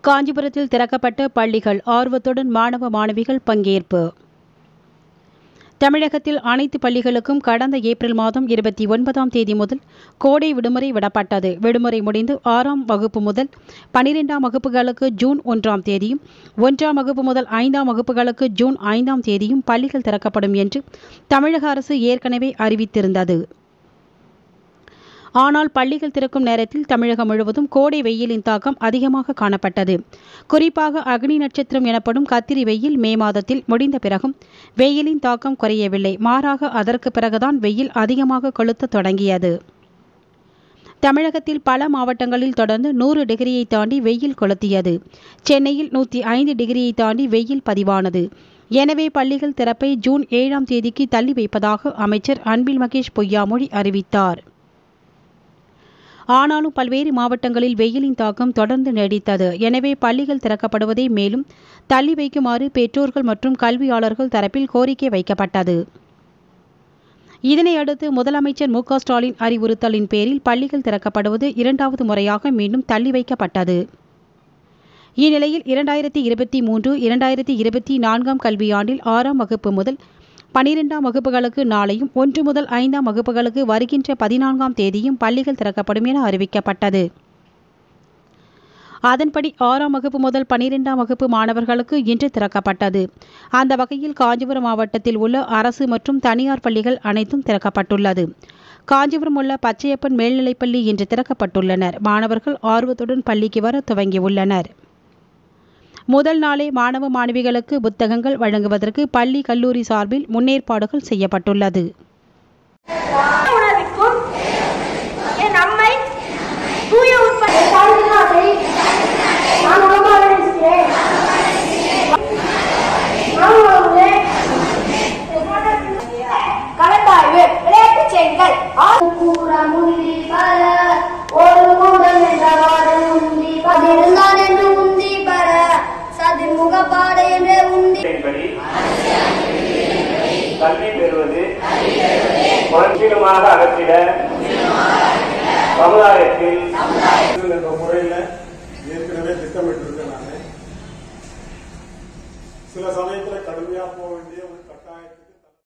காஞ்சிபுரத்தில் திறக்கப்பட்ட பள்ளிகள் ஆர்வத்துடன் மாணவ மாணவிகள் பங்கேற்பு தமிழகத்தில் அனைத்து பள்ளிகளுக்கும் கடந்த ஏப்ரல் மாதம் இருபத்தி ஒன்பதாம் தேதி முதல் கோடை விடுமுறை விடப்பட்டது விடுமுறை முடிந்து ஆறாம் வகுப்பு முதல் பனிரெண்டாம் வகுப்புகளுக்கு ஜூன் ஒன்றாம் தேதியும் ஒன்றாம் வகுப்பு முதல் ஐந்தாம் வகுப்புகளுக்கு ஜூன் ஐந்தாம் தேதியும் பள்ளிகள் திறக்கப்படும் என்று தமிழக அரசு ஏற்கனவே அறிவித்திருந்தது ஆனால் பள்ளிகள் திறக்கும் நேரத்தில் தமிழகம் முழுவதும் கோடை வெயிலின் தாக்கம் அதிகமாக காணப்பட்டது குறிப்பாக அக்னி நட்சத்திரம் எனப்படும் கத்திரி வெயில் மே மாதத்தில் முடிந்த பிறகும் வெயிலின் தாக்கம் குறையவில்லை மாறாக அதற்கு பிறகுதான் வெயில் அதிகமாக கொளுத்த தொடங்கியது தமிழகத்தில் பல மாவட்டங்களில் தொடர்ந்து நூறு டிகிரியை தாண்டி வெயில் கொளுத்தியது சென்னையில் நூற்றி ஐந்து டிகிரியை தாண்டி வெயில் பதிவானது எனவே பள்ளிகள் திறப்பை ஜூன் ஏழாம் தேதிக்கு தள்ளி வைப்பதாக அமைச்சர் அன்பில் மகேஷ் பொய்யாமொழி அறிவித்தார் ஆனாலும் பல்வேறு மாவட்டங்களில் வெயிலின் தாக்கம் தொடர்ந்து நீடித்தது எனவே பள்ளிகள் திறக்கப்படுவதை மேலும் தள்ளி வைக்குமாறு பெற்றோர்கள் மற்றும் கல்வியாளர்கள் தரப்பில் கோரிக்கை வைக்கப்பட்டது இதனையடுத்து முதலமைச்சர் மு ஸ்டாலின் அறிவுறுத்தலின் பேரில் பள்ளிகள் திறக்கப்படுவது இரண்டாவது முறையாக மீண்டும் தள்ளி வைக்கப்பட்டது இந்நிலையில் இரண்டாயிரத்தி இருபத்தி மூன்று இரண்டாயிரத்தி இருபத்தி நான்காம் கல்வியாண்டில் ஆறாம் வகுப்பு முதல் பனிரெண்டாம் வகுப்புகளுக்கு நாளையும் ஒன்று முதல் ஐந்தாம் வகுப்புகளுக்கு வருகின்ற பதினான்காம் தேதியும் பள்ளிகள் திறக்கப்படும் என அறிவிக்கப்பட்டது அதன்படி ஆறாம் வகுப்பு முதல் பனிரெண்டாம் வகுப்பு மாணவர்களுக்கு இன்று திறக்கப்பட்டது அந்த வகையில் காஞ்சிபுரம் மாவட்டத்தில் உள்ள அரசு மற்றும் தனியார் பள்ளிகள் அனைத்தும் திறக்கப்பட்டுள்ளது காஞ்சிபுரம் உள்ள பச்சையப்பன் மேல்நிலைப்பள்ளி இன்று திறக்கப்பட்டுள்ளனர் மாணவர்கள் ஆர்வத்துடன் பள்ளிக்கு வர துவங்கியுள்ளனர் முதல் நாளே மாணவ மாணவிகளுக்கு புத்தகங்கள் வழங்குவதற்கு பள்ளி கல்லூரி சார்பில் முன்னேற்பாடுகள் செய்யப்பட்டுள்ளது உணர்விற்கும் என் அம்மை தூய உற்பத்தி தமிழ்நாட்டை நான் உணவாக நேசிக்கிறேன். நான் உணவுகிறேன். கலந்தாய்வு விளையாட்டுச் செய்திகள் கூற முந்தி பர ஒரு கூடம் என்ற வாதம் உந்தி பதிருந்தான் என்று உந்தி பர சதிர் முகப்பாடு என்று உந்தி என்படி கல்வி பெறுவது முற்றிலுமாக அகற்றிட சமுதாயத்தில் என்ற முறையில் ஏற்கனவே திட்டமிட்டிருக்கேன் நான் சில சமயத்தில் கடுமையாக போக வேண்டிய